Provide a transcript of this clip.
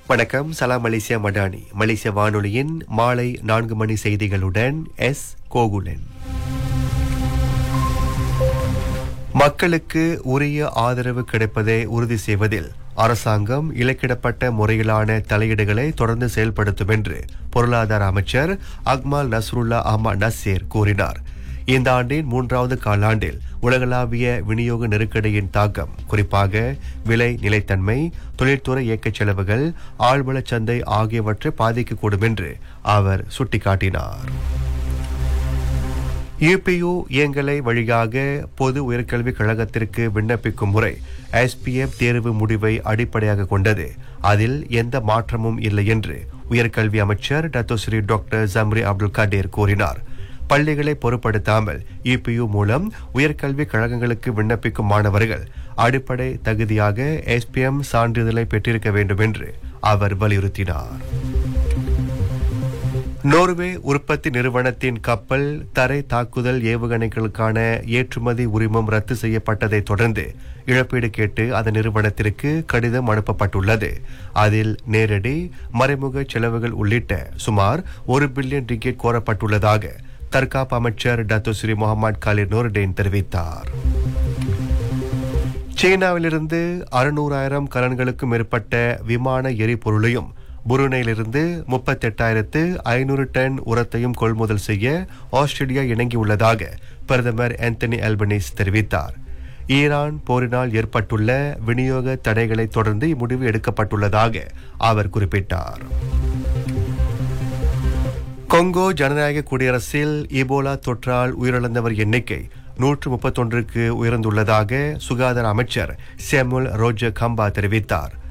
வணக்கம் சலாம் மலேசியா மடானி மலேசிய வானொலியின் மாலை நான்கு மணி செய்திகளுடன் எஸ் கோகுலன் மக்களுக்கு உரிய ஆதரவு கிடைப்பதை உறுதி செய்வதில் அரசாங்கம் இலக்கிடப்பட்ட முறையிலான தலையீடுகளை தொடர்ந்து செயல்படுத்தும் என்று பொருளாதார அமைச்சர் அக்மால் நஸ்ருல்லா அஹ்மத் நசீர் கூறினார் இந்த ஆண்டின் மூன்றாவது காலாண்டில் உலகளாவிய விநியோக நெருக்கடியின் தாக்கம் குறிப்பாக விலை நிலைத்தன்மை தொழில்துறை இயக்கச் செலவுகள் ஆழ்வளச் சந்தை ஆகியவற்றை பாதிக்கக்கூடும் என்று அவர் சுட்டிக்காட்டினார் யுபியு இயங்கலை வழியாக பொது உயர்கல்விக் கழகத்திற்கு விண்ணப்பிக்கும் முறை எஸ்பிஎஃப் தேர்வு முடிவை அடிப்படையாக கொண்டது அதில் எந்த மாற்றமும் இல்லை என்று உயர்கல்வி அமைச்சர் Datuk Seri doctor Zambry Abdul Kadir கூறினார் பள்ளிகளை பொருட்படுத்தாமல் இபியு மூலம் உயர்கல்விக் கழகங்களுக்கு விண்ணப்பிக்கும் மாணவர்கள் அடிப்படை தகுதியாக எஸ்பிஎம் சான்றிதழை பெற்றிருக்க வேண்டும் என்று அவர் வலியுறுத்தினார் நோர்வே உற்பத்தி நிறுவனத்தின் கப்பல் தரை தாக்குதல் ஏவுகணைகளுக்கான ஏற்றுமதி உரிமம் ரத்து செய்யப்பட்டதைத் தொடர்ந்து இழப்பீடு கேட்டு அந்த நிறுவனத்திற்கு கடிதம் அனுப்பப்பட்டுள்ளது அதில் நேரடி மறைமுக செலவுகள் உள்ளிட்ட சுமார் ஒரு பில்லியன் ரிக்கெட் கோரப்பட்டுள்ளதாக தற்காப்பு அமைச்சர் டத்தோஸ்ரீ முகமது காலிர் நோர்டேன் தெரிவித்தார் சீனாவிலிருந்து அறுநூறாயிரம் கலன்களுக்கும் மேற்பட்ட விமான எரிபொருளையும் புருனையிலிருந்து முப்பத்தெட்டாயிரத்து ஐநூறு டன் உரத்தையும் கொள்முதல் செய்ய ஆஸ்திரேலியா இணங்கியுள்ளதாக பிரதமர் ஆந்தனி அல்பனீஸ் தெரிவித்தார் ஈரான் போரினால் ஏற்பட்டுள்ள விநியோக தடைகளை தொடர்ந்து இம்முடிவு எடுக்கப்பட்டுள்ளதாக அவர் குறிப்பிட்டார் கொங்கோ ஜனநாயக குடியரசில் இபோலா தொற்றால் உயிரிழந்தவர் எண்ணிக்கை நூற்று முப்பத்தொன்றுக்கு உயர்ந்துள்ளதாக சுகாதார அமைச்சர் சேமுல் ரோஜர் கம்பா தெரிவித்தார்